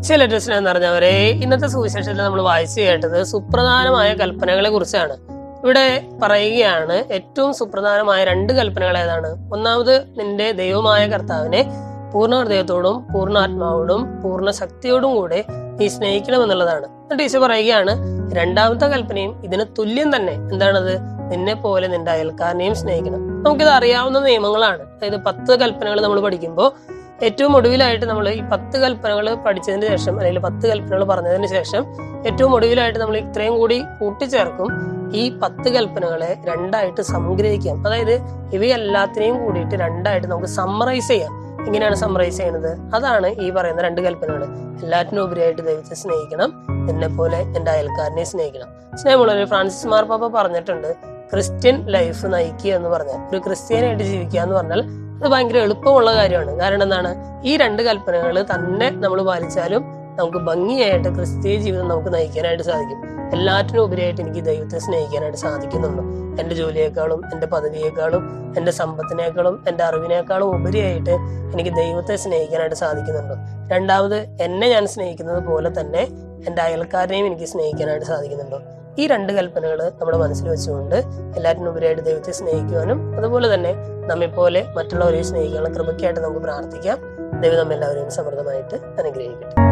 ചില സ്നേഹം നിറഞ്ഞവരെ ഇന്നത്തെ സുവിശേഷത്തിൽ നമ്മൾ വായിച്ചു കേട്ടത് സുപ്രധാനമായ കൽപ്പനകളെ കുറിച്ചാണ് ഇവിടെ പറയുകയാണ് ഏറ്റവും സുപ്രധാനമായ രണ്ട് കൽപ്പനകൾ ഏതാണ് ഒന്നാമത് നിന്റെ ദൈവമായ കർത്താവിനെ പൂർണ്ണ ഹൃദയത്തോടും പൂർണ്ണ ആത്മാവോടും പൂർണ്ണ ശക്തിയോടും കൂടെ നീ സ്നേഹിക്കണം എന്നുള്ളതാണ് എന്നിട്ട് ഈശോ പറയുകയാണ് രണ്ടാമത്തെ കൽപ്പനയും ഇതിന് തുല്യം തന്നെ എന്താണത് നിന്നെ പോലെ നിന്റെ അയൽക്കാരനെയും സ്നേഹിക്കണം നമുക്കിത് അറിയാവുന്ന നിയമങ്ങളാണ് അതായത് പത്ത് കൽപ്പനകൾ നമ്മൾ പഠിക്കുമ്പോൾ ഏറ്റവും ഒടുവിലായിട്ട് നമ്മൾ ഈ പത്ത് കൽപ്പനകൾ പഠിച്ചതിന് ശേഷം അല്ലെങ്കിൽ പത്ത് കൽപ്പനകൾ പറഞ്ഞതിന് ശേഷം ഏറ്റവും ഒടുവിലായിട്ട് നമ്മൾ ഇത്രയും കൂടി കൂട്ടിച്ചേർക്കും ഈ പത്ത് കൽപ്പനകളെ രണ്ടായിട്ട് സംഗ്രഹിക്കാം അതായത് ഇവയെല്ലാത്തിനെയും കൂടിയിട്ട് രണ്ടായിട്ട് നമുക്ക് സമ്മറൈസ് ചെയ്യാം എങ്ങനെയാണ് സമ്മറൈസ് ചെയ്യുന്നത് അതാണ് ഈ പറയുന്ന രണ്ട് കൽപ്പനകൾ എല്ലാറ്റിനും ഉപരിയായിട്ട് ദൈവത്തെ സ്നേഹിക്കണം എന്നെ പോലെ എന്റെ അയൽക്കാരനെ സ്നേഹിക്കണം സ്നേഹമുള്ളവർ ഫ്രാൻസിസ് മാർപ്പാപ്പ പറഞ്ഞിട്ടുണ്ട് ക്രിസ്ത്യൻ ലൈഫ് നയിക്കുക എന്ന് പറഞ്ഞാൽ ഒരു ക്രിസ്ത്യാനായിട്ട് ജീവിക്കുക എന്ന് പറഞ്ഞാൽ അത് ഭയങ്കര എളുപ്പമുള്ള കാര്യമാണ് കാരണം എന്താണ് ഈ രണ്ട് കൽപ്പനകൾ തന്നെ നമ്മൾ പാലിച്ചാലും നമുക്ക് ഭംഗിയായിട്ട് ക്രിസ്തീയ ജീവിതം നമുക്ക് നയിക്കാനായിട്ട് സാധിക്കും എല്ലാറ്റിനും ഉപരിയായിട്ട് എനിക്ക് ദൈവത്തെ സ്നേഹിക്കാനായിട്ട് സാധിക്കുന്നുണ്ട് എന്റെ ജോലിയേക്കാളും എന്റെ പദവിയേക്കാളും എന്റെ സമ്പത്തിനേക്കാളും എന്റെ അറിവിനേക്കാളും ഉപരിയായിട്ട് എനിക്ക് ദൈവത്തെ സ്നേഹിക്കാനായിട്ട് സാധിക്കുന്നുണ്ട് രണ്ടാമത് എന്നെ ഞാൻ സ്നേഹിക്കുന്നത് പോലെ തന്നെ എന്റെ അയൽക്കാരനെയും എനിക്ക് സ്നേഹിക്കാനായിട്ട് സാധിക്കുന്നുണ്ടോ ഈ രണ്ട് കൽപ്പനകൾ നമ്മുടെ മനസ്സിൽ വെച്ചുകൊണ്ട് എല്ലാറ്റിനും ഉപരിയായിട്ട് ദൈവത്തെ സ്നേഹിക്കുവാനും അതുപോലെ തന്നെ നമ്മെപ്പോലെ മറ്റുള്ളവരെ സ്നേഹിക്കാനുള്ള കൃപയ്ക്കായിട്ട് നമുക്ക് പ്രാർത്ഥിക്കാം ദൈവം നമ്മെല്ലാവരെയും സമൃദ്ധമായിട്ട് അനുഗ്രഹിക്കട്ടെ